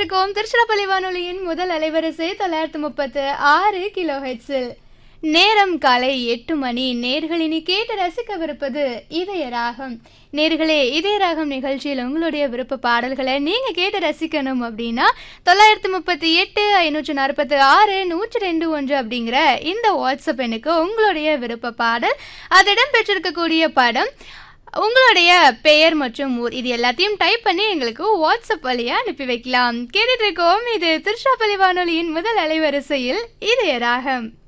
இணைந்திருக்கோம் திருச்சிராப்பள்ளி வானொலியின் முதல் அலைவரிசை தொள்ளாயிரத்து முப்பத்து ஆறு கிலோ ஹெட்ஸில் நேரம் காலை எட்டு மணி நேர்களினி கேட்டு ரசிக்கவிருப்பது இதய ராகம் நேர்களே இதய ராகம் நிகழ்ச்சியில் உங்களுடைய விருப்ப பாடல்களை நீங்கள் கேட்டு ரசிக்கணும் அப்படின்னா தொள்ளாயிரத்து முப்பத்தி எட்டு ஐநூற்று நாற்பத்தி ஆறு நூற்றி ரெண்டு ஒன்று அப்படிங்கிற இந்த வாட்ஸ்அப் எண்ணுக்கு உங்களுடைய விருப்ப பாடல் அது இடம்பெற்றிருக்கக்கூடிய படம் உங்களுடைய பெயர் மற்றும் ஊர் இது எல்லாத்தையும் டைப் பண்ணி எங்களுக்கு வாட்ஸ்அப் வழியா அனுப்பி வைக்கலாம் கேட்டுட்டு இருக்கோம் இது திருச்சிராப்பள்ளி வானொலியின் முதல் அலைவரிசையில் இதய ராகம்